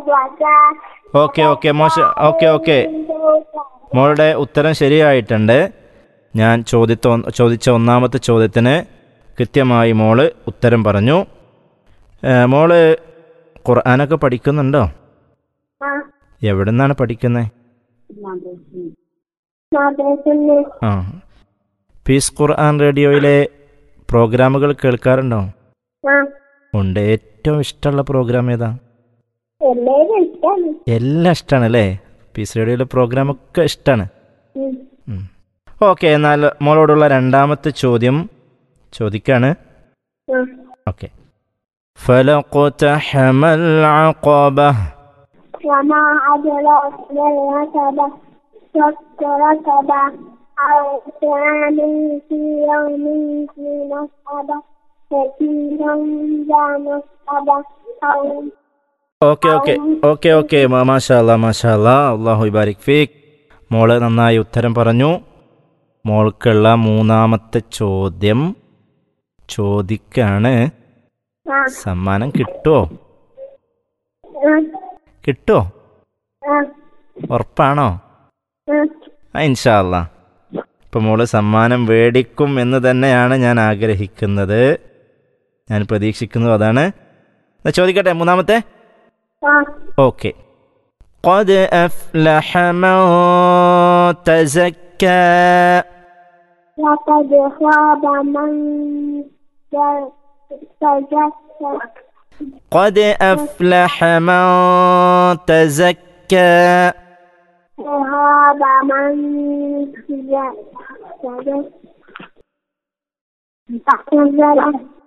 Okay okay മോശ okay okay മോളുടെ ഉത്തരം ശരിയായിട്ടുണ്ട് ഞാൻ ചോദിത്ത ഒന്ന്- ചോദിച്ച ഒന്നാമത്തെ ചോദ്യത്തിന് കൃത്യമായി മോള് ഉത്തരം പറഞ്ഞു ഏ, മോള് ഖുർആനൊക്കെ പഠിക്കുന്നുണ്ടോ ആ എവിടെ നിന്നാണ് പഠിക്കുന്നത് മദ്രസന്ന് ആ പീസ് ഖുർആൻ റേഡിയോയിലെ പ്രോഗ്രാമുകൾ കേൾക്കാറുണ്ടോ ആ ഉണ്ട് ഏറ്റവും ഇഷ്ടമുള്ള പ്രോഗ്രാം ഏതാ എല്ലാവരും ഇഷ്ടമാണ് എല്ലാം ഇഷ്ടമാണ് അല്ലേ പീസ് റേഡിയോയിലെ പ്രോഗ്രാമൊക്കെ ഇഷ്ടമാണ് ഉം. ഓക്കെ എന്നാൽ മോളോടുള്ള രണ്ടാമത്തെ ചോദ്യം ചോദിക്കാണ് ആ okay فلقتحم العقبة وما أدراك ما العتبة فك ركبة أو طعام في يوم ذي مسغبة يتيما ذا مسغبة أو okay okay okay okay മാഷാല്ല മാഷാല്ല അള്ളാഹു ബാരിക് ഫീഖ് മോള് നന്നായി ഉത്തരം പറഞ്ഞു മോൾക്കുള്ള മൂന്നാമത്തെ ചോദ്യം ചോദിക്കാണ് ആ സമ്മാനം കിട്ടുമോ ആ കിട്ടുമോ ആ ഉറപ്പാണോ ആ ആ ഇൻഷാല്ല ഇപ്പം മോള് സമ്മാനം മേടിക്കും എന്ന് തന്നെയാണ് ഞാൻ ആഗ്രഹിക്കുന്നത് ഞാൻ പ്രതീക്ഷിക്കുന്നു അതാണ് എന്നാ ചോദിക്കട്ടെ മൂന്നാമത്തെ ആ ഓക്കെ قد أفلح من تزكى لقد خاب من تزكى قد أفلح من تزكى خاب من تزكى